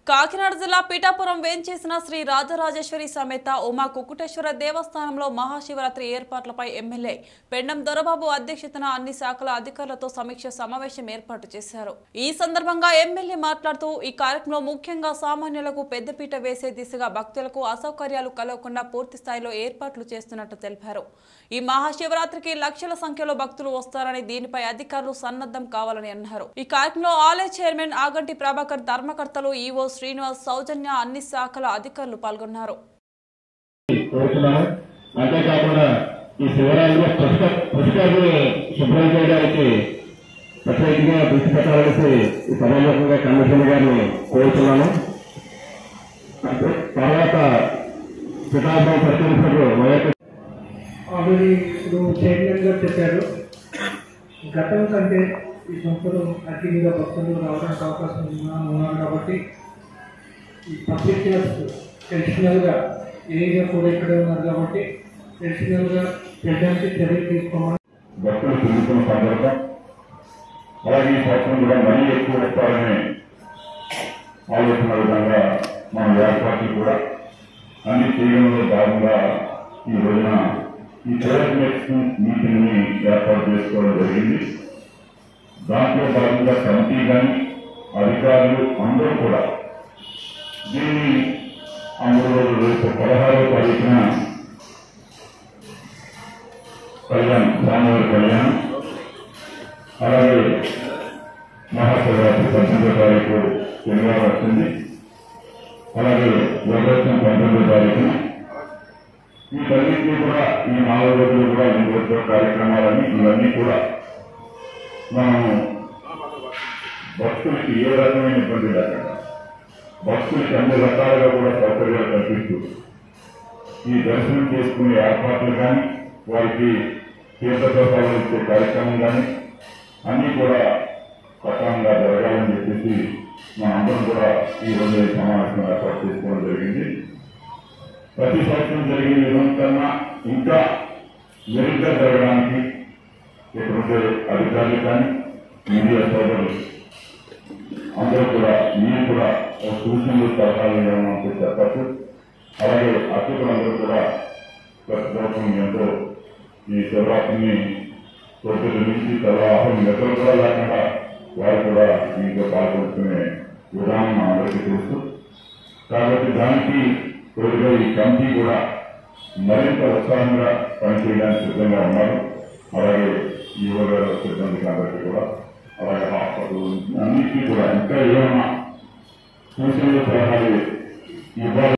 కాకినాడ జిల్లా పీఠాపురం వేంచేసిన శ్రీ రాజరాజేశ్వరి సమేత ఉమా కుక్కుటేశ్వర దేవస్థానంలో మహాశివరాత్రి ఏర్పాట్లపై ఎమ్మెల్యే పెండం దొరబాబు అధ్యక్షతన అన్ని శాఖల అధికారులతో సమీక్ష సమావేశం ఏర్పాటు చేశారు ఈ సందర్భంగా ఎమ్మెల్యే మాట్లాడుతూ ఈ కార్యక్రమంలో ముఖ్యంగా సామాన్యులకు పెద్దపీట వేసే దిశగా భక్తులకు అసౌకర్యాలు కలగకుండా పూర్తి స్థాయిలో ఏర్పాట్లు చేస్తున్నట్టు తెలిపారు ఈ మహాశివరాత్రికి లక్షల సంఖ్యలో భక్తులు వస్తారని దీనిపై అధికారులు సన్నద్ధం కావాలని అన్నారు ఈ కార్యక్రమంలో ఆలయ చైర్మన్ ఆగంటి ప్రభాకర్ ధర్మకర్తలు ఈవో శ్రీనివాస్ సౌజన్య అన్ని శాఖల అధికారులు పాల్గొన్నారు కోరుతున్నాను అంతేకాకుండా ఈ శివరాత్రిలో పుస్తక పుస్తకాలు శుభ్రం చేయడానికి ప్రత్యేకంగా దృష్టి పెట్టాలనేసి ఈ సమావేశంగా కమిషనర్ గారిని కోరుతున్నాను అంటే తర్వాత పిఠాపురం పరిశీలించినప్పుడు వైఎస్ ఆల్రెడీ ఇప్పుడు చైర్మన్ గారు చెప్పారు గతం కంటే ఈ సంస్థలు అధికంగా భక్తులు రావడానికి అవకాశం ఉన్నా- ఉన్నారు కాబట్టి ఈ పబ్లిక్ ట్రెడిషనల్గా ఏరియా కూడా ఇక్కడే ఉన్నారు కాబట్టి ట్రెడిషనల్గా పెట్టడానికి చర్యలు తీసుకోమని భక్తులు తిరుగుతున్న సందర్భం అలాగే ఈ సంవత్సరం కూడా మరీ ఎక్కువ వస్తారనే ఆలోచన విధంగా మన ఏర్పాట్లు కూడా అన్ని చేయడంలో భాగంగా ఈ రోజున ఈ కోఆర్డినేషన్ మీటింగ్ ని ఏర్పాటు చేసుకోవడం జరిగింది దాంట్లో భాగంగా కమిటీ కానీ అధికారులు అందరూ కూడా దీన్ని ఆ మూడు రోజులు రేపు పదహారవ తారీఖున కళ్యాణం స్వామివారి కళ్యాణం అలాగే మహాశివరాత్రి పద్దెనిమిదో తారీఖు శనివారం వచ్చింది అలాగే వరదక్షిణ పంతొమ్మిదో తారీఖున వీటన్నింటినీ కూడా ఈ నాలుగు రోజులు కూడా ఈ రోజు కార్యక్రమాలన్నీ ఇవన్నీ కూడా మనం భక్తులకి ఏ రకమైన ఇబ్బంది లేకుండా భక్తులకి అన్ని రకాలుగా కూడా సౌకర్యాలు కల్పిస్తూ ఈ దర్శనం చేసుకునే ఏర్పాట్లు కానీ వారికి తీర్థప్రసాదాలు ఇచ్చే కార్యక్రమం కానీ అన్నీ కూడా సక్రమంగా జరగాలని చెప్పేసి మనందరం కూడా ఈ రోజు ఈ సమావేశం ఏర్పాటు చేసుకోవడం జరిగింది ప్రతి సంవత్సరం జరిగే విధం కన్నా ఇంకా మెరుగ్గా జరగడానికి ఇక్కడుండే అధికారులు కానీ మీడియా సోదరులు అందరూ కూడా మీరు కూడా ఒక సూచనలు సలహాలు ఏమైనా ఉంటే చెప్పచ్చు అలాగే అర్చకులందరూ కూడా ప్రతి సంవత్సరం ఎంతో ఈ శివరాత్రిని తొమ్మిది నుంచి తెల్లవాహం నిద్ర కూడా లేకుండా వారు కూడా దీంట్లో పాల్గొంటునే విధానం మా అందరికీ తెలుసు కాబట్టి దానికి తోడుగా ఈ కమిటీ కూడా మరింత ఉత్సాహంగా పనిచేయడానికి సిద్ధంగా ఉన్నారు అలాగే ఈ గారు సిబ్బంది కాబట్టి కూడా అలాగే హాస్పిటల్ అన్నింటినీ కూడా ఇంకా ఏమైనా సూచనలు సలహాలు ఇవ్వాలి